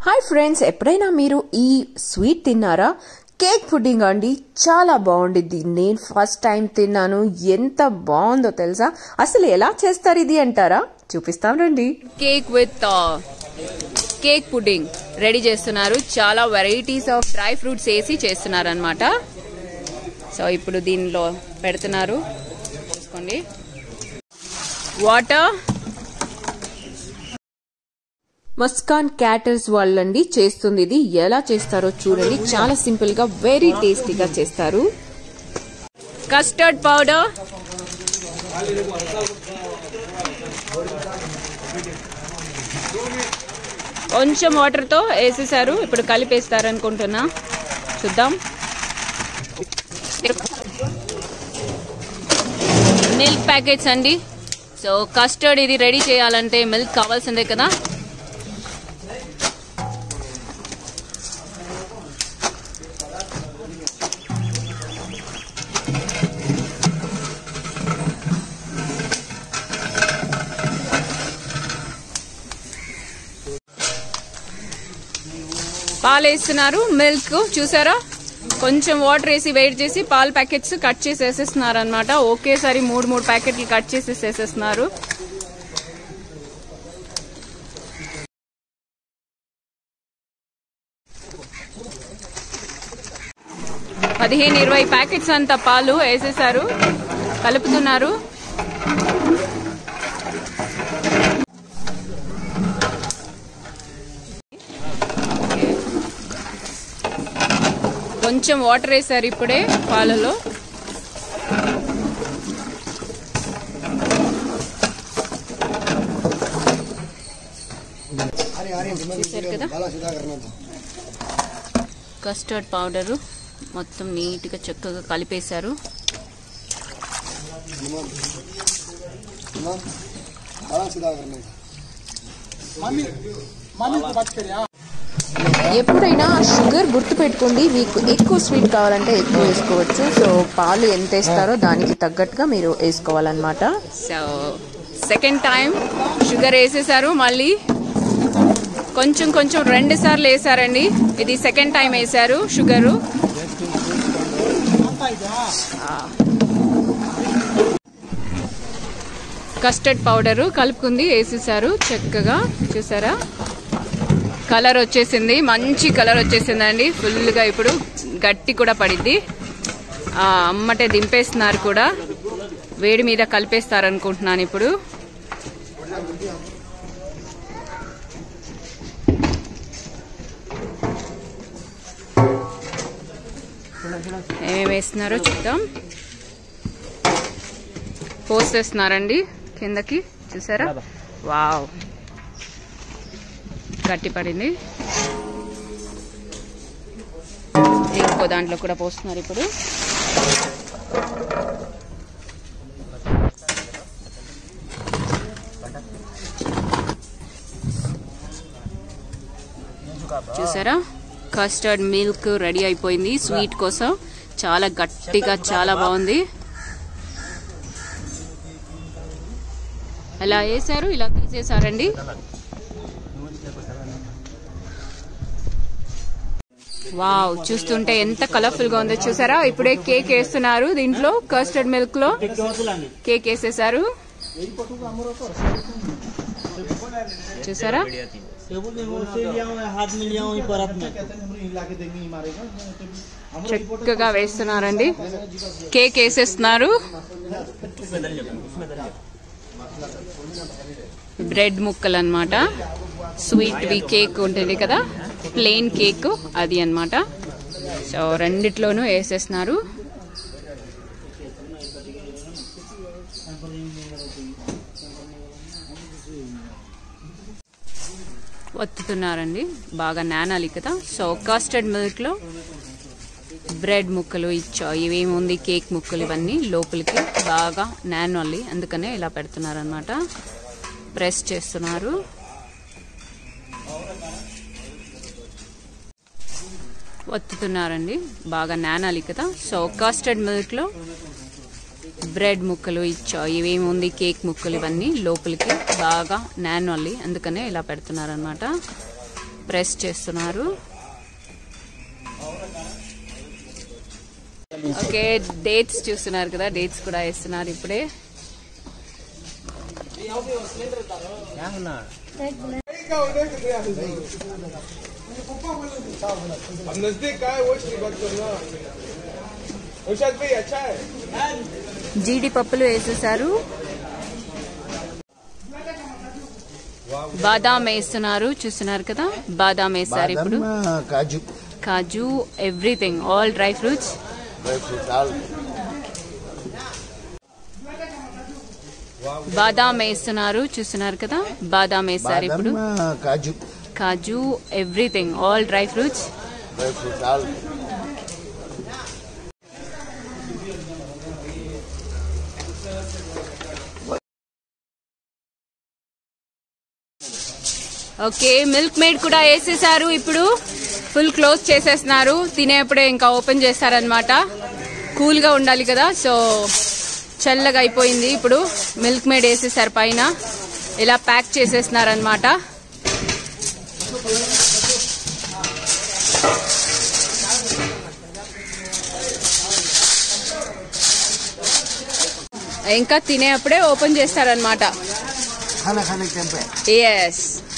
hi friends ఎప్పుడైనా మీరు ఈ స్వీట్ తిన్నారా కేక్ పుడ్డింగ్ అండి చాలా బాగుండిద్ది నేను ఫస్ట్ టైం తిన్నాను ఎంత బాగుందో తెలుసా అసలు ఎలా చేస్తారు ఇది అంటారా చూపిస్తాం రండి cake with cake pudding ready చేస్తున్నారు చాలా వెరైటీస్ ఆఫ్ డ్రై ఫ్రూట్స్ వేసి చేస్తున్నారు అనమాట సో ఇప్పుడు దీనిలో పెడుతున్నారు చూసుకోండి వాటర్ మస్కాన్ క్యాటర్స్ వాళ్ళండి చేస్తుంది ఇది ఎలా చేస్తారో చూడండి చాలా సింపుల్ గా వెరీ టేస్టీగా చేస్తారు కస్టర్డ్ పౌడర్ కొంచెం వాటర్తో వేసేసారు ఇప్పుడు కలిపేస్తారు అనుకుంటున్నా చూద్దాం మిల్క్ ప్యాకెట్స్ అండి సో కస్టర్డ్ ఇది రెడీ చేయాలంటే మిల్క్ కావాల్సిందే కదా పాలు వేస్తున్నారు మిల్క్ చూసారా కొంచెం వాటర్ వేసి వెయిట్ చేసి పాలు ప్యాకెట్స్ కట్ చేసి వేసేస్తున్నారు అనమాట ఒకేసారి మూడు మూడు ప్యాకెట్లు కట్ చేసి వేసేస్తున్నారు పదిహేను ఇరవై ప్యాకెట్స్ అంత పాలు వేసేసారు కలుపుతున్నారు కొంచెం వాటర్ వేసారు ఇప్పుడే పాలలో చూసారు కదా కస్టర్డ్ పౌడరు మొత్తం నీట్గా చక్కగా కలిపేశారు ఎప్పుడైనా షుగర్ గుర్తు పెట్టుకోండి మీకు ఎక్కువ స్వీట్ కావాలంటే ఎక్కువ వేసుకోవచ్చు సో పాలు ఎంత వేస్తారో దానికి తగ్గట్టుగా మీరు వేసుకోవాలన్నమాట సో సెకండ్ టైం షుగర్ వేసేసారు మళ్ళీ కొంచెం కొంచెం రెండు సార్లు వేసారండి ఇది సెకండ్ టైం వేసారు షుగరు కస్టర్డ్ పౌడరు కలుపుకుంది వేసేసారు చక్కగా చూసారా కలర్ వచ్చేసింది మంచి కలర్ వచ్చేసిందండి ఫుల్గా ఇప్పుడు గట్టి కూడా పడిద్ది ఆ, అమ్మటే దింపేస్తున్నారు కూడా వేడి మీద కలిపేస్తారు అనుకుంటున్నాను ఇప్పుడు ఏమేమి వేస్తున్నారో చూద్దాం పోసేస్తున్నారండి కిందకి చూసారా వావ్ గట్టి పడింది ఇంకో దాంట్లో కూడా పోస్తున్నారు ఇప్పుడు చూసారా కస్టర్డ్ మిల్క్ రెడీ అయిపోయింది స్వీట్ కోసం చాలా గట్టిగా చాలా బాగుంది అలా వేసారు ఇలా తీసేసారండి వావ్ చూస్తుంటే ఎంత కలర్ఫుల్ గా ఉందో చూసారా ఇప్పుడే కేక్ వేస్తున్నారు దీంట్లో కస్టర్డ్ మిల్క్ లో కేక్ వేసేసారు చూసారా हाथ में लिया हूँ परत में చక్కగా వేస్తున్నారండి కేక్ వేసేస్తున్నారు బ్రెడ్ ముక్కలు అనమాట స్వీట్ వి కేక్ ఉంటుంది కదా ప్లెయిన్ కేక్ అది అన్నమాట సో రెండిట్లోనూ వేసేస్తున్నారు ఒత్తుతున్నారండి బాగా నానాలి కదా సో కస్టర్డ్ మిల్క్లో బ్రెడ్ ముక్కలు ఇచ్చా ఇవేముంది కేక్ ముక్కలు ఇవన్నీ లోపలికి బాగా నానాలి అందుకనే ఇలా పెడుతున్నారు అనమాట ప్రెస్ చేస్తున్నారు ఒత్తుతున్నారండి బాగా నానాలి కదా సో కస్టర్డ్ మిల్క్లో బ్రెడ్ ముక్కలు ఇచ్చా ఇవేముంది కేక్ ముక్కలు ఇవన్నీ లోపలికి బాగా నానాలి అందుకనే ఇలా పెడుతున్నారు అనమాట ప్రెస్ చేస్తున్నారు ఓకే డేట్స్ చూస్తున్నారు కదా డేట్స్ కూడా వేస్తున్నారు ఇప్పుడే अब नजदीक का है वो चीज बात करना उर्शाद भाई अच्छा है జీడిపప్పులు వేసేసారు బాదాం వేస్తున్నారు చూస్తున్నారు కదా బాదాం వేస్తారు ఇప్పుడు బాదం కాజు కాజు everything all dry fruits dry fruit all బాదాం వేస్తున్నారు చూస్తున్నారు కదా బాదాం వేస్తారు ఇప్పుడు బాదం కాజు కాజు everything all dry fruits dry fruit all okay Milkmaid కూడా వేసేసారు ఇప్పుడు ఫుల్ క్లోజ్ చేసేస్తున్నారు తినేప్పుడే ఇంకా ఓపెన్ చేస్తారనమాట కూల్గా ఉండాలి కదా సో చల్లగా అయిపోయింది ఇప్పుడు మిల్క్ మేడ్ వేసేసారు పైన ఇలా ప్యాక్ చేసేస్తున్నారనమాట ఇంకా తినేప్పుడే ఓపెన్ చేస్తారనమాట खाना खाने के टाइम पे ఎస్